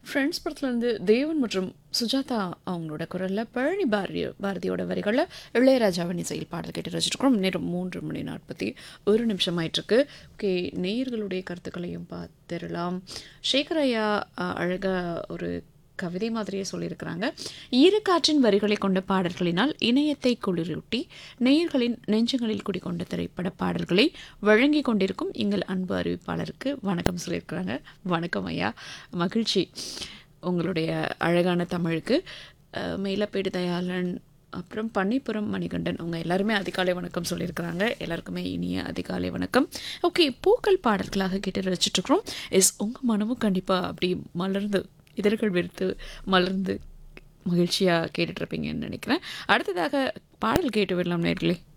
friends படத்துலேருந்து தேவன் மற்றும் சுஜாதா அவங்களோட குரலில் பழனி பாரதி பாரதியோட வரிகளில் இளையராஜாவின் இசையில் பாடல் கேட்டு ரசிச்சிருக்கிறோம் நேரம் மூன்று மணி நாற்பத்தி ஒரு நிமிஷம் ஆயிட்டிருக்கு ஓகே நேயர்களுடைய கருத்துக்களையும் பார்த்துடலாம் சேகர் ஐயா அஹ், அழகா ஒரு கவிதை மாதிரியே சொல்லியிருக்கிறாங்க ஈரக்காற்றின் வரிகளை கொண்ட பாடல்களினால் இணையத்தை குளிரூட்டி நேயர்களின் நெஞ்சங்களில் குடிக்கொண்ட திரைப்பட பாடல்களை வழங்கி கொண்டிருக்கும் எங்கள் அன்பு அறிவிப்பாளருக்கு வணக்கம் சொல்லியிருக்கிறாங்க வணக்கம் ஐயா மகிழ்ச்சி உங்களுடைய அழகான தமிழுக்கு அஹ், மேலப்பேடு தயாளன் அப்புறம் பன்னிப்புரம் மணிகண்டன் அவங்க எல்லாருமே அதிகாலை வணக்கம் சொல்லியிருக்கிறாங்க எல்லாருக்குமே இனிய அதிகாலை வணக்கம் ஓகே பூக்கள் பாடல்களாக கேட்டு ரசிச்சிட்ருக்குறோம் எஸ் உங்கள் மனமும் கண்டிப்பாக அப்படி மலர்ந்து இதழ்கள் விரித்து மலர்ந்து மகிழ்ச்சியாக கேட்டுட்ருப்பீங்கன்னு நினைக்கிறேன் அடுத்ததாக பாடல் கேட்டு விடலாம் நேர்களே